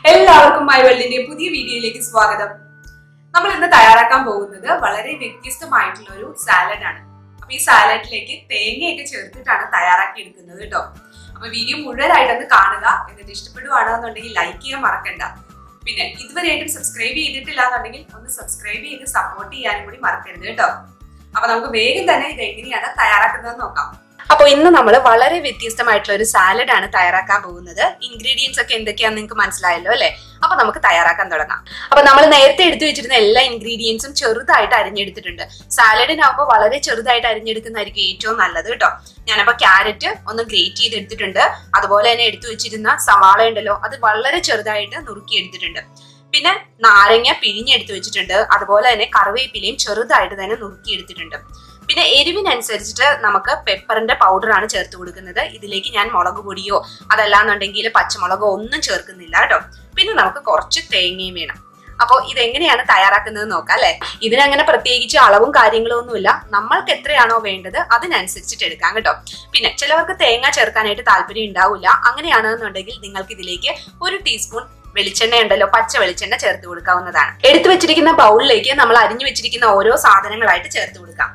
എല്ലാവർക്കും മൈവെള്ളിന്റെ പുതിയ വീഡിയോയിലേക്ക് സ്വാഗതം നമ്മൾ ഇന്ന് തയ്യാറാക്കാൻ പോകുന്നത് വളരെ വ്യത്യസ്തമായിട്ടുള്ള ഒരു സാലഡ് ആണ് അപ്പൊ ഈ സാലഡിലേക്ക് തേങ്ങയൊക്കെ ചേർത്തിട്ടാണ് തയ്യാറാക്കി എടുക്കുന്നത് കേട്ടോ അപ്പൊ വീഡിയോ മുഴുവനായിട്ടൊന്ന് കാണുക എന്നിട്ട് ഇഷ്ടപ്പെടുവാണെന്നുണ്ടെങ്കിൽ ലൈക്ക് ചെയ്യാൻ മറക്കണ്ട പിന്നെ ഇതുവരെയായിട്ടും സബ്സ്ക്രൈബ് ചെയ്തിട്ടില്ല എന്നുണ്ടെങ്കിൽ ഒന്ന് സബ്സ്ക്രൈബ് ചെയ്ത് സപ്പോർട്ട് ചെയ്യാനും കൂടി മറക്കരുത് കേട്ടോ അപ്പൊ നമുക്ക് വേഗം തന്നെ ഇത് എങ്ങനെയാണ് തയ്യാറാക്കുന്നത് നോക്കാം അപ്പൊ ഇന്ന് നമ്മൾ വളരെ വ്യത്യസ്തമായിട്ടുള്ള ഒരു സാലഡ് ആണ് തയ്യാറാക്കാൻ പോകുന്നത് ഇൻഗ്രീഡിയൻസ് ഒക്കെ എന്തൊക്കെയാന്ന് നിങ്ങൾക്ക് മനസ്സിലായല്ലോ അല്ലെ അപ്പൊ നമുക്ക് തയ്യാറാക്കാൻ തുടങ്ങാം അപ്പൊ നമ്മൾ നേരത്തെ എടുത്തു വെച്ചിരുന്ന എല്ലാ ഇൻഗ്രീഡിയൻസും ചെറുതായിട്ട് അരിഞ്ഞെടുത്തിട്ടുണ്ട് സാലഡിനാകുമ്പോൾ വളരെ ചെറുതായിട്ട് അരിഞ്ഞെടുക്കുന്നതായിരിക്കും ഏറ്റവും നല്ലത് കേട്ടോ ഞാനപ്പോ ക്യാരറ്റ് ഒന്ന് ഗ്രേറ്റ് ചെയ്തെടുത്തിട്ടുണ്ട് അതുപോലെ തന്നെ എടുത്തു വെച്ചിരുന്ന സവാള ഉണ്ടല്ലോ അത് വളരെ ചെറുതായിട്ട് നുറുക്കി എടുത്തിട്ടുണ്ട് പിന്നെ നാരങ്ങ പിഴിഞ്ഞെടുത്ത് വെച്ചിട്ടുണ്ട് അതുപോലെ തന്നെ കറിവേപ്പിലയും ചെറുതായിട്ട് തന്നെ നുറുക്കി എടുത്തിട്ടുണ്ട് പിന്നെ എരിവിനനുസരിച്ചിട്ട് നമുക്ക് പെപ്പറിന്റെ പൗഡറാണ് ചേർത്ത് കൊടുക്കുന്നത് ഇതിലേക്ക് ഞാൻ മുളക് പൊടിയോ അതല്ലാന്നുണ്ടെങ്കിൽ പച്ചമുളകോ ഒന്നും ചേർക്കുന്നില്ല കേട്ടോ പിന്നെ നമുക്ക് കുറച്ച് തേങ്ങയും വേണം അപ്പോൾ ഇതെങ്ങനെയാണ് തയ്യാറാക്കുന്നത് നോക്കാം അല്ലെ ഇതിനങ്ങനെ പ്രത്യേകിച്ച് അളവും കാര്യങ്ങളും ഒന്നുമില്ല നമ്മൾക്ക് എത്രയാണോ വേണ്ടത് അതിനനുസരിച്ചിട്ട് എടുക്കാം കേട്ടോ പിന്നെ ചിലവർക്ക് തേങ്ങ ചേർക്കാനായിട്ട് താല്പര്യം ഉണ്ടാവില്ല അങ്ങനെയാണെന്നുണ്ടെങ്കിൽ നിങ്ങൾക്ക് ഇതിലേക്ക് ഒരു ടീസ്പൂൺ വെളിച്ചെണ്ണ ഉണ്ടല്ലോ പച്ച വെളിച്ചെണ്ണ ചേർത്ത് കൊടുക്കാവുന്നതാണ് എടുത്തു വെച്ചിരിക്കുന്ന ബൗളിലേക്ക് നമ്മൾ അരിഞ്ഞു വെച്ചിരിക്കുന്ന ഓരോ സാധനങ്ങളായിട്ട് ചേർത്ത് കൊടുക്കാം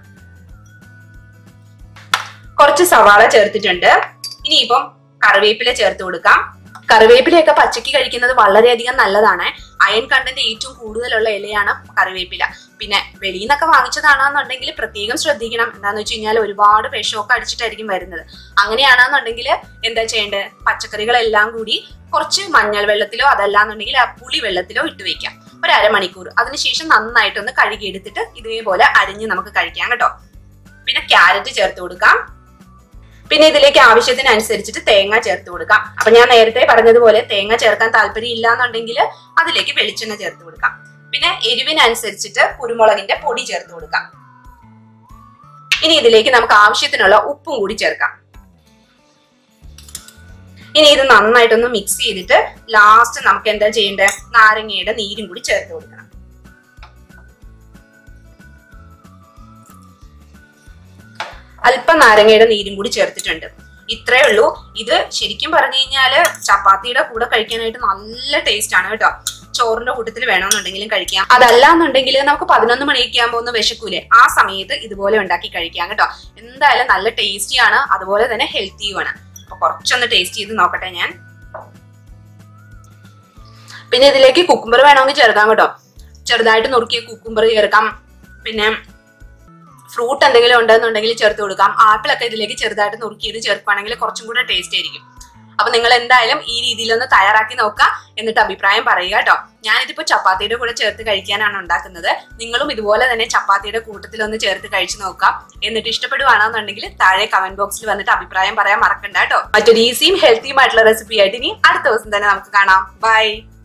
കുറച്ച് സവാള ചേർത്തിട്ടുണ്ട് ഇനിയിപ്പം കറിവേപ്പില ചേർത്ത് കൊടുക്കാം കറിവേപ്പിലയൊക്കെ പച്ചക്ക് കഴിക്കുന്നത് വളരെയധികം നല്ലതാണ് അയൺ കണ്ടന്റ് ഏറ്റവും കൂടുതലുള്ള ഇലയാണ് കറിവേപ്പില പിന്നെ വെളിയിൽ നിന്നൊക്കെ വാങ്ങിച്ചതാണെന്നുണ്ടെങ്കിൽ പ്രത്യേകം ശ്രദ്ധിക്കണം എന്താന്ന് വെച്ച് കഴിഞ്ഞാൽ ഒരുപാട് വിഷമൊക്കെ അടിച്ചിട്ടായിരിക്കും വരുന്നത് അങ്ങനെയാണെന്നുണ്ടെങ്കിൽ എന്താ ചെയ്യേണ്ടത് പച്ചക്കറികളെല്ലാം കൂടി കുറച്ച് മഞ്ഞൾ വെള്ളത്തിലോ അതല്ലാന്നുണ്ടെങ്കിൽ ആ പുളി വെള്ളത്തിലോ ഇട്ട് വെക്കാം ഒരു അരമണിക്കൂർ അതിനുശേഷം നന്നായിട്ടൊന്ന് കഴുകിയെടുത്തിട്ട് ഇതേപോലെ അരിഞ്ഞ് നമുക്ക് കഴിക്കാം കേട്ടോ പിന്നെ ക്യാരറ്റ് ചേർത്ത് കൊടുക്കാം പിന്നെ ഇതിലേക്ക് ആവശ്യത്തിനനുസരിച്ചിട്ട് തേങ്ങ ചേർത്ത് കൊടുക്കാം അപ്പൊ ഞാൻ നേരത്തെ പറഞ്ഞതുപോലെ തേങ്ങ ചേർക്കാൻ താല്പര്യം ഇല്ല എന്നുണ്ടെങ്കിൽ അതിലേക്ക് വെളിച്ചെണ്ണ ചേർത്ത് കൊടുക്കാം പിന്നെ എരിവിനനുസരിച്ചിട്ട് കുരുമുളകിന്റെ പൊടി ചേർത്ത് കൊടുക്കാം ഇനി ഇതിലേക്ക് നമുക്ക് ആവശ്യത്തിനുള്ള ഉപ്പും കൂടി ചേർക്കാം ഇനി ഇത് നന്നായിട്ടൊന്ന് മിക്സ് ചെയ്തിട്ട് ലാസ്റ്റ് നമുക്ക് എന്താ ചെയ്യേണ്ടത് നാരങ്ങയുടെ നീരും കൂടി ചേർത്ത് കൊടുക്കണം അല്പം നാരങ്ങയുടെ നീരും കൂടി ചേർത്തിട്ടുണ്ട് ഇത്രേ ഉള്ളൂ ഇത് ശരിക്കും പറഞ്ഞു കഴിഞ്ഞാല് ചപ്പാത്തിയുടെ കൂടെ കഴിക്കാനായിട്ട് നല്ല ടേസ്റ്റ് ആണ് കേട്ടോ ചോറിന്റെ കൂട്ടത്തിൽ വേണമെന്നുണ്ടെങ്കിലും കഴിക്കാം അതല്ല എന്നുണ്ടെങ്കിൽ നമുക്ക് പതിനൊന്ന് മണിയൊക്കെ ആകുമ്പോൾ ഒന്ന് വിശക്കൂലേ ആ സമയത്ത് ഇതുപോലെ ഉണ്ടാക്കി കഴിക്കാം കേട്ടോ എന്തായാലും നല്ല ടേസ്റ്റി ആണ് അതുപോലെ തന്നെ ഹെൽത്തിയുമാണ് അപ്പൊ കുറച്ചൊന്ന് ടേസ്റ്റ് ചെയ്ത് നോക്കട്ടെ ഞാൻ പിന്നെ ഇതിലേക്ക് കുക്കുംബർ വേണമെങ്കിൽ ചേർക്കാം കേട്ടോ ചെറുതായിട്ട് നുറുക്കിയ കുക്കുംബർ ചേർക്കാം പിന്നെ ഫ്രൂട്ട് എന്തെങ്കിലും ഉണ്ടെന്നുണ്ടെങ്കിൽ ചേർത്ത് കൊടുക്കാം ആപ്പിൾ ഒക്കെ ഇതിലേക്ക് ചെറുതായിട്ട് നുറുക്കിയത് ചേർക്കുകയാണെങ്കിൽ കുറച്ചും കൂടെ ടേസ്റ്റ് ആയിരിക്കും അപ്പൊ നിങ്ങൾ എന്തായാലും ഈ രീതിയിലൊന്ന് തയ്യാറാക്കി നോക്കുക എന്നിട്ട് അഭിപ്രായം പറയുക കേട്ടോ ഞാനിതിപ്പോ ചപ്പാത്തിയുടെ കൂടെ ചേർത്ത് കഴിക്കാനാണ് ഉണ്ടാക്കുന്നത് നിങ്ങളും ഇതുപോലെ തന്നെ ചപ്പാത്തിയുടെ കൂട്ടത്തിലൊന്ന് ചേർത്ത് കഴിച്ചു നോക്കാം എന്നിട്ട് ഇഷ്ടപ്പെടുവാണെന്നുണ്ടെങ്കിൽ താഴെ കമന്റ് ബോക്സിൽ വന്നിട്ട് അഭിപ്രായം പറയാൻ മറക്കണ്ട കേട്ടോ മറ്റൊരു ഈസിയും ഹെൽത്തിയുമായിട്ടുള്ള റെസിപ്പി ആയിട്ട് ഇനി അടുത്ത ദിവസം തന്നെ നമുക്ക് കാണാം ബൈ